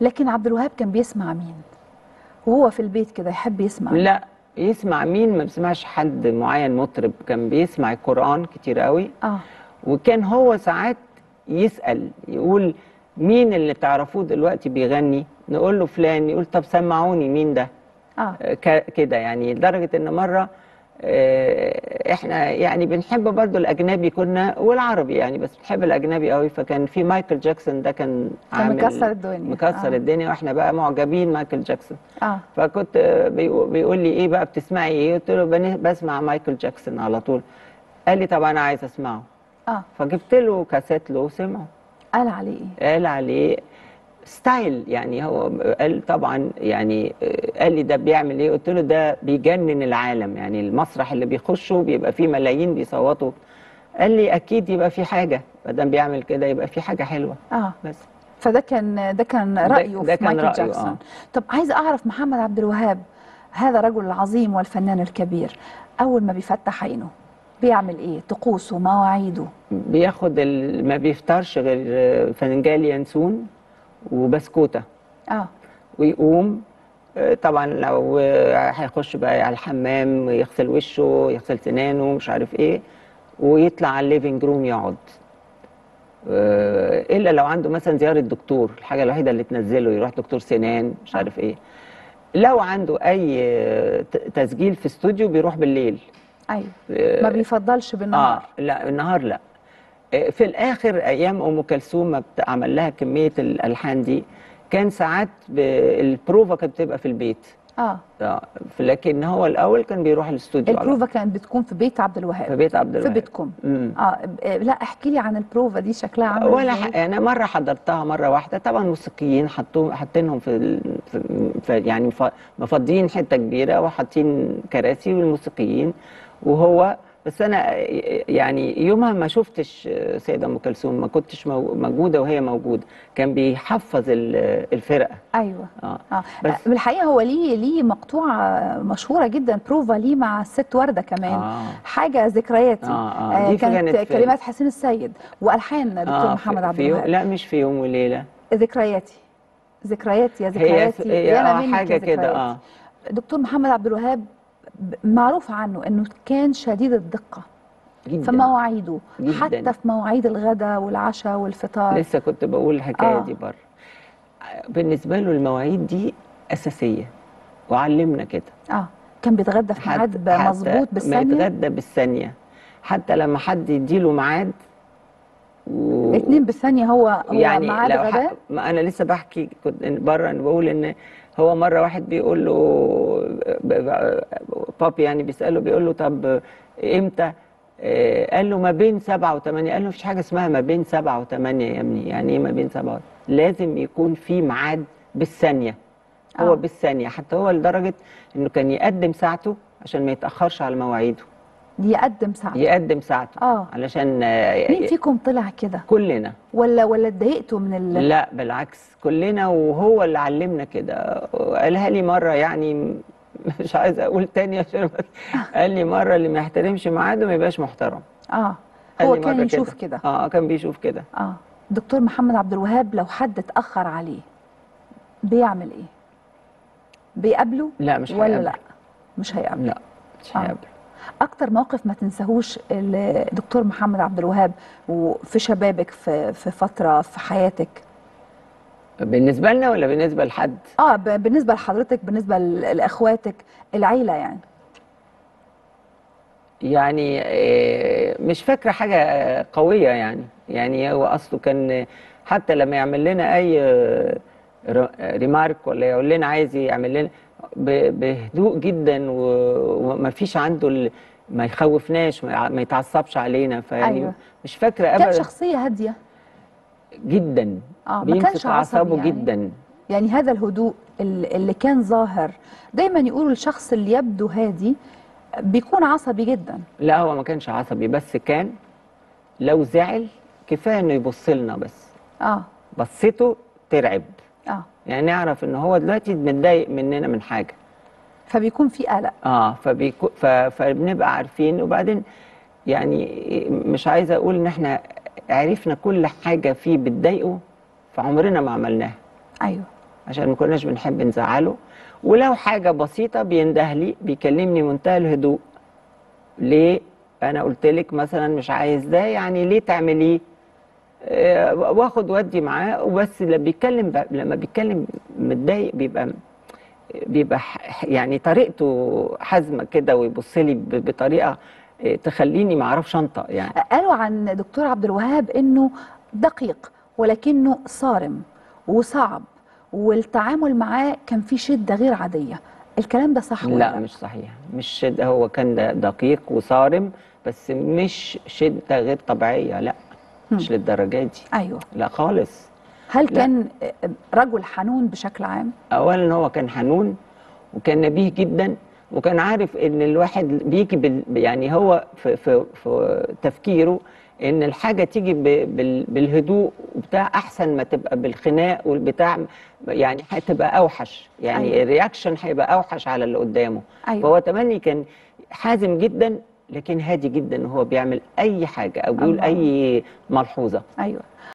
لكن عبد الوهاب كان بيسمع مين وهو في البيت كده يحب يسمع مين؟ لا يسمع مين ما بيسمعش حد معين مطرب كان بيسمع القرآن كتير قوي اه وكان هو ساعات يسأل يقول مين اللي تعرفوه دلوقتي بيغني نقول له فلان يقول طب سمعوني مين ده اه ك- كده يعني لدرجة ان مرة آه، احنا يعني بنحب برضو الاجنبي كنا والعربي يعني بس بنحب الاجنبي قوي فكان في مايكل جاكسون ده كان كان عامل مكسر الدنيا. مكسر آه. الدنيا واحنا بقى معجبين مايكل جاكسون اه فكنت آه، بيقو- بيقول لي ايه بقى بتسمعي ايه قلت له بن- بسمع مايكل جاكسون على طول قال لي طب انا عايز اسمعه اه فجبت له كاسيت له وسمعه قال عليه ايه قال عليه ستايل يعني هو قال طبعا يعني قال لي ده بيعمل ايه قلت له ده بيجنن العالم يعني المسرح اللي بيخشه بيبقى فيه ملايين بيصوتوا قال لي اكيد يبقى في حاجه ما دام بيعمل كده يبقى في حاجه حلوه اه بس فده كان ده كان رايه ده في كان مايكل رأيه، جاكسون آه. طب عايزه اعرف محمد عبد الوهاب هذا الرجل العظيم والفنان الكبير اول ما بيفتح عينه بيعمل ايه طقوسه مواعيده بياخد ال... ما بيفطرش غير فنجان ينسون وبسكوته اه ويقوم آه، طبعا لو آه، هيخش بقى على الحمام يغسل وشه يغسل سنانه مش عارف ايه ويطلع على الليفنج روم يقعد آه، الا لو عنده مثلا زياره دكتور الحاجه الوحيده اللي تنزله يروح دكتور سنان مش عارف ايه لو عنده اي آه، ت- تسجيل في استوديو بيروح بالليل ايوه آه، ما بيفضلش بالنهار اه لا النهار لا آه، في الاخر ايام ام كلثوم ما بت- عمل لها كميه الالحان دي كان ساعات ب- البروفا كانت بتبقى في البيت اه اه لكن هو الاول كان بيروح الاستوديو على- البروفا كانت بتكون في بيت عبد في الوهاب بيت عبد في الوهاب بيتكم مم. اه ب- لا احكي لي عن البروفا دي شكلها عامل ولا إزاي؟ ح... انا مره حضرتها مره واحده طبعا موسيقيين حطوهم حاطينهم في, ال... في... في يعني ف... مفضيين حته كبيره وحاطين كراسي والموسيقيين وهو بس انا يعني يومها ما شفتش سيده ام كلثوم ما كنتش مو... موجوده وهي موجوده كان بيحفظ ال- الفرقه ايوه اه اه بس- بالحقيقه هو ليه ليه مقطوعه مشهوره جدا بروفا ليه مع الست ورده كمان آه. حاجه ذكرياتي آه، آه، دي كانت كانت في- كلمات حسين السيد والحان دكتور آه، محمد في- عبد في يوم... الوهاب لا مش في يوم وليله ذكرياتي ذكرياتي يا هي ذكرياتي هي يا أنا آه منك حاجه يا كده ذكرياتي. اه دكتور محمد عبد الوهاب ب- معروف عنه انه كان شديد الدقه جدا في مواعيده جداً. حتى في مواعيد الغداء والعشاء والفطار لسه كنت بقول الحكايه آه. دي بره بالنسبه له المواعيد دي اساسيه وعلمنا كده اه كان بيتغدى في ميعاد حتى- مظبوط ما بالثانيه يتغدى بالثانيه حتى لما حد يديله ميعاد و... اتنين بالثانيه هو هو يعني ميعاد لو ح... غداء ما انا لسه بحكي كنت بره انا بقول ان هو مره واحد بيقول له ب- ب- بابي يعني بيساله بيقول له طب امتى آه، قال له ما بين سبعة وثمانية قال له مفيش حاجة اسمها ما بين سبعة وثمانية يا ابني يعني ايه ما بين سبعة لازم يكون في ميعاد بالثانية هو آه. بالثانية حتى هو لدرجة انه كان يقدم ساعته عشان ما يتأخرش على مواعيده يقدم ساعته يقدم ساعته آه. علشان آه، مين فيكم طلع كده كلنا ولا ولا اتضايقتوا من ال... لا بالعكس كلنا وهو اللي علمنا كده قالها لي مرة يعني م- مش عايز اقول تاني عشان بس قال لي مرة اللي ما يحترمش ميعاده ما يبقاش محترم اه قال هو لي كان مرة يشوف كده اه كان بيشوف كده اه دكتور محمد عبد الوهاب لو حد اتاخر عليه بيعمل ايه بيقابله لا مش ولا هيقابله. لا مش هيقابله لا مش آه. هيقابله اكتر موقف ما تنساهوش الدكتور محمد عبد الوهاب وفي شبابك في في فتره في حياتك بالنسبة لنا ولا بالنسبة لحد اه ب- بالنسبه لحضرتك بالنسبه ل- لاخواتك العيله يعني يعني آه، مش فاكرة حاجة آه، قوية يعني يعني هو أصله كان حتى لما يعمل لنا أي آه، ر- ريمارك ولا يقول لنا عايز يعمل لنا ب- بهدوء جدا و- وما فيش عنده ال- ما يخوفناش ما يع- ما يتعصبش علينا فيعني أيوة. مش فاكرة كان أبدا شخصيه هاديه جدا اه ما بيمسك كانش عصبي أعصابه يعني. جدا يعني هذا الهدوء ال- اللي كان ظاهر دايما يقولوا الشخص اللي يبدو هادي بيكون عصبي جدا لا هو ما كانش عصبي بس كان لو زعل كفاية إنه يبص لنا بس اه بصته ترعب اه يعني نعرف ان هو دلوقتي متضايق مننا من حاجه فبيكون في قلق اه فبيكو ف... فبنبقى عارفين وبعدين يعني مش عايزه اقول ان احنا عرفنا كل حاجه فيه بتضايقه فعمرنا ما عملناها ايوه عشان ما كناش بنحب نزعله ولو حاجه بسيطه بينده لي بيكلمني منتهى الهدوء ليه انا قلت لك مثلا مش عايز ده يعني ليه تعمليه آه، واخد ودي معاه وبس لما بيتكلم ب- لما بيتكلم متضايق بيبقى بيبقى ح- يعني طريقته حازمه كده ويبص لي ب- بطريقه آه، تخليني ما اعرفش انطق يعني قالوا عن دكتور عبد الوهاب انه دقيق ولكنه صارم وصعب والتعامل معاه كان فيه شده غير عاديه الكلام ده صح ولا لا مش صحيح مش شدة هو كان د- دقيق وصارم بس مش شدة غير طبيعية لا مش للدرجة دي ايوه لا خالص هل لا. كان رجل حنون بشكل عام اولا هو كان حنون وكان نبيه جدا وكان عارف ان الواحد بيجي بال يعني هو في, في, في تفكيره ان الحاجه تيجي ب- بال بالهدوء وبتاع احسن ما تبقى بالخناق والبتاع يعني هتبقى اوحش يعني أيوة. أيوة. الرياكشن هيبقى اوحش على اللي قدامه أيوة. فهو تمني كان حازم جدا لكن هادي جدا وهو بيعمل اي حاجه او بيقول الله. اي ملحوظه ايوه